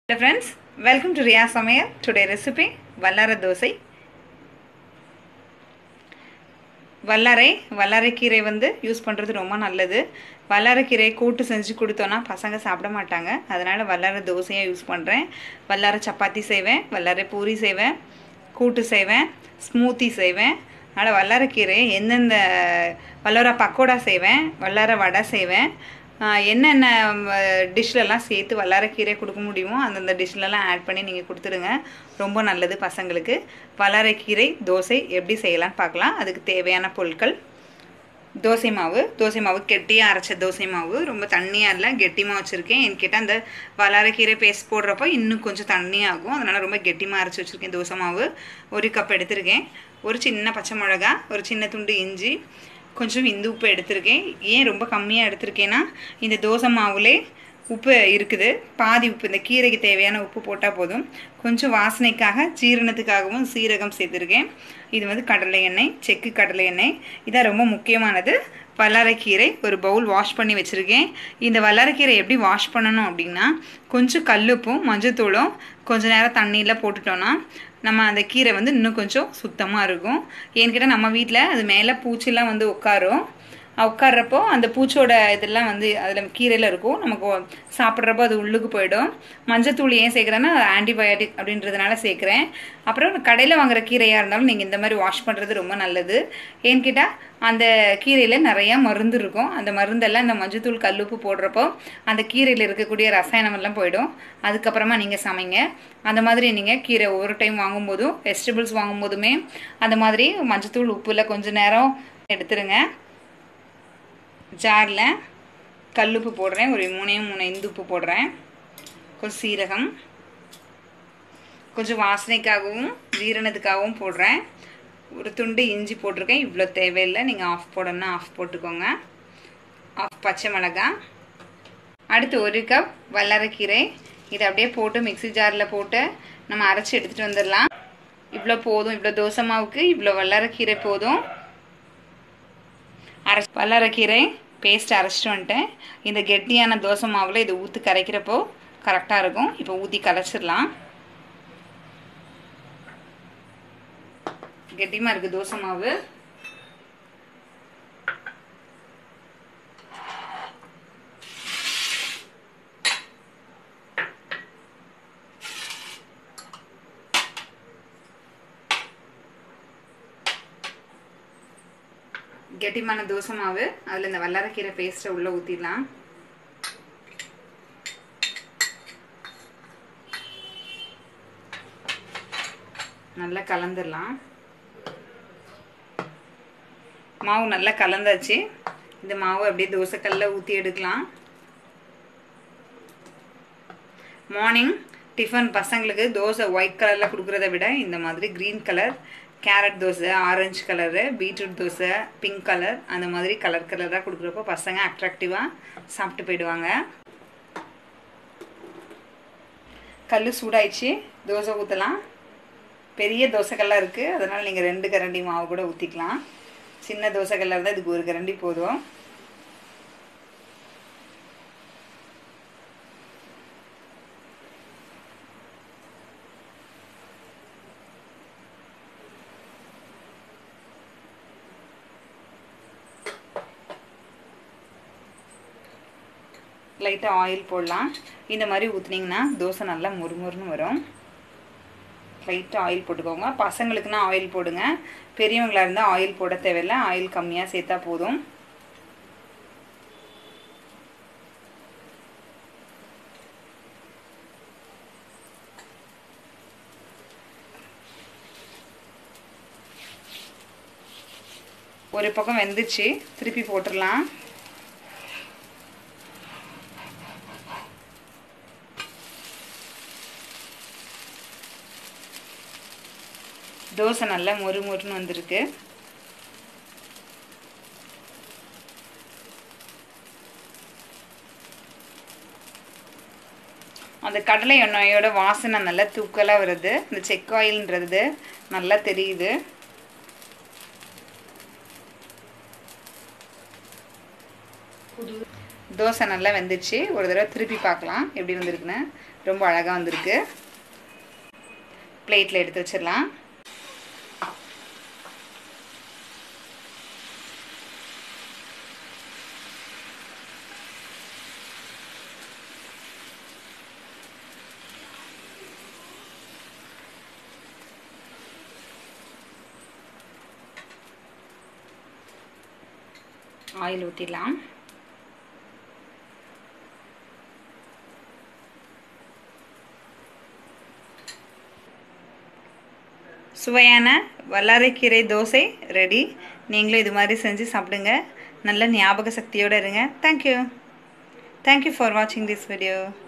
Hello friends, welcome to Riya Samayal. Today recipe வல்லார dosa வல்லாரை வல்லாரைக்கீரை வந்து use பண்ணுறது ரொம்ப நல்லது வல்லாரைக்கீரை கூட்டு செஞ்சு கொடுத்தோன்னா பசங்க சாப்பிட மாட்டாங்க அதனால் வல்லார தோசையாக யூஸ் பண்ணுறேன் வல்லார சப்பாத்தி செய்வேன் வல்லாரை பூரி செய்வேன் கூட்டு செய்வேன் ஸ்மூத்தி செய்வேன் அதனால் வல்லாரக்கீரை எந்தெந்த வல்லார பக்கோடா செய்வேன் வல்லார வடை செய்வேன் ஆஹ் என்னென்ன டிஷ்லலாம் சேர்த்து வல்லாரக்கீரை கொடுக்க முடியுமோ அந்தந்த டிஷ்லலாம் ஆட் பண்ணி நீங்கள் கொடுத்துடுங்க ரொம்ப நல்லது பசங்களுக்கு வல்லாரக்கீரை தோசை எப்படி செய்யலாம்னு பார்க்கலாம் அதுக்கு தேவையான பொருட்கள் தோசை மாவு தோசை மாவு கெட்டியாக அரைச்ச தோசை மாவு ரொம்ப தண்ணியாக இல்லை கெட்டிமாக வச்சுருக்கேன் என்கிட்ட அந்த வல்லாரக்கீரை பேஸ்ட் போடுறப்போ இன்னும் கொஞ்சம் தண்ணியாகும் அதனால் ரொம்ப கெட்டிமாக அரைச்சி வச்சுருக்கேன் தோசை மாவு ஒரு கப் எடுத்திருக்கேன் ஒரு சின்ன பச்சை மிளகா ஒரு சின்ன துண்டு இஞ்சி கொஞ்சம் இந்து உப்பு எடுத்திருக்கேன் ஏன் ரொம்ப கம்மியாக எடுத்திருக்கேன்னா இந்த தோசை மாவுலே உப்பு இருக்குது பாதி உப்பு இந்த கீரைக்கு தேவையான உப்பு போட்டால் போதும் கொஞ்சம் வாசனைக்காக ஜீரணத்துக்காகவும் சீரகம் சேர்த்துருக்கேன் இது வந்து கடலை எண்ணெய் செக்கு கடலை எண்ணெய் இதான் ரொம்ப முக்கியமானது வல்லாரைக்கீரை ஒரு பவுல் வாஷ் பண்ணி வச்சுருக்கேன் இந்த வல்லாரைக்கீரை எப்படி வாஷ் பண்ணணும் அப்படின்னா கொஞ்சம் கல்லுப்பும் மஞ்சத்தூளும் கொஞ்ச நேரம் தண்ணியில் போட்டுட்டோன்னா நம்ம அந்த கீரை வந்து இன்னும் கொஞ்சம் சுத்தமாக இருக்கும் ஏன்கிட்ட நம்ம வீட்டில் அது மேலே பூச்சிலாம் வந்து உட்காரும் உட்கார்றப்போ அந்த பூச்சோட இதெல்லாம் வந்து அதில் கீரையில் இருக்கும் நமக்கு சாப்பிட்றப்போ அது உள்ளுக்கு போயிடும் மஞ்சத்தூள் ஏன் சேர்க்குறேன்னா ஆன்டிபயோட்டிக் அப்படின்றதுனால சேர்க்குறேன் அப்புறம் கடையில் வாங்குற கீரையாக இருந்தாலும் நீங்கள் இந்த மாதிரி வாஷ் பண்ணுறது ரொம்ப நல்லது ஏன்னு கேட்டால் அந்த கீரையில் நிறையா மருந்து இருக்கும் அந்த மருந்தெல்லாம் இந்த மஞ்சத்தூள் கல்லுப்பு போடுறப்போ அந்த கீரையில் இருக்கக்கூடிய ரசாயனமெல்லாம் போயிடும் அதுக்கப்புறமா நீங்கள் சமைங்க அந்த மாதிரி நீங்கள் கீரை ஒவ்வொரு டைம் வாங்கும்போதும் வெஜிடபிள்ஸ் வாங்கும்போதுமே அந்த மாதிரி மஞ்சத்தூள் உப்பில் கொஞ்சம் நேரம் எடுத்துருங்க ஜாரில் கல்லுப்பு போடுறேன் ஒரு மூணே மூணு இந்து உப்பு போடுறேன் கொஞ்சம் சீரகம் கொஞ்சம் வாசனைக்காகவும் ஜீரணத்துக்காகவும் போடுறேன் ஒரு துண்டு இஞ்சி போட்டிருக்கேன் இவ்வளோ தேவையில்லை நீங்கள் ஆஃப் போடணும்னா ஆஃப் போட்டுக்கோங்க ஆஃப் பச்சை மிளகாய் அடுத்து ஒரு கப் வல்லரைக்கீரை இதை அப்படியே போட்டு மிக்சி ஜாரில் போட்டு நம்ம அரைச்சி எடுத்துகிட்டு வந்துடலாம் இவ்வளோ போதும் இவ்வளோ தோசை மாவுக்கு இவ்வளோ வல்லரைக்கீரை போதும் அரை வல்லரைக்கீரை பேஸ்ட் அரைச்சிட்டு வந்துட்டேன் இந்த கெட்டியான தோசை மாவில் இது ஊற்றி கரைக்கிறப்போ கரெக்டாக இருக்கும் இப்போ ஊற்றி கரைச்சிடலாம் கெட்டியமாக இருக்குது தோசை மாவு கெட்டிமான தோசை மாவு அதில் இந்த வல்லாரக்கீரை பேஸ்ட்டை உள்ளே ஊற்றிடலாம் நல்லா கலந்துடலாம் மாவு நல்லா கலந்தாச்சு இந்த மாவு அப்படியே தோசைக்கல்ல ஊற்றி எடுக்கலாம் மார்னிங் டிஃபன் பசங்களுக்கு தோசை ஒயிட் கலரில் கொடுக்குறத விட இந்த மாதிரி green colour carrot dosa orange colour beetroot dosa pink colour அந்த மாதிரி கலர் கலராக கொடுக்குறப்போ பசங்க அட்ராக்டிவாக சாப்பிட்டு போயிடுவாங்க கல் சூடாயிடுச்சு தோசை ஊற்றலாம் பெரிய தோசைக்கல்லாம் இருக்குது அதனால் நீங்கள் ரெண்டு கரண்டி மாவு கூட ஊற்றிக்கலாம் சின்ன தோசைக்கல்லாக இருந்தால் இதுக்கு ஒரு கரண்டி போதும் லைட்டாக ஆயில் போடலாம் இந்த மாதிரி ஊற்றுனீங்கன்னா தோசை நல்லா முறுமுறுன்னு வரும் லைட்டாக ஆயில் போட்டுக்கோங்க பசங்களுக்குன்னா ஆயில் போடுங்க பெரியவங்களாக இருந்தால் ஆயில் போட தேவையில்லை ஆயில் கம்மியாக சேர்த்தா போதும் ஒரு பக்கம் வெந்துச்சு திருப்பி போட்டுடலாம் தோசை நல்லா மொறு மொறுன்னு வந்திருக்கு அந்த கடலை எண்ணெயோட வாசனை நல்லா தூக்கலாக வருது இந்த செக் ஆயில்ன்றது நல்லா தெரியுது தோசை நல்லா வெந்துச்சு ஒரு தடவை திருப்பி பார்க்கலாம் எப்படி வந்திருக்குன்னு ரொம்ப அழகாக வந்திருக்கு பிளேட்டில் எடுத்து வச்சிடலாம் ஆயில் ஊற்றிடலாம் சுவையான வல்லாரைக்கீரை தோசை ரெடி நீங்களும் இது மாதிரி செஞ்சு சாப்பிடுங்க நல்ல ஞாபக சக்தியோடு இருங்க தேங்க்யூ தேங்க்யூ ஃபார் வாட்சிங் திஸ் வீடியோ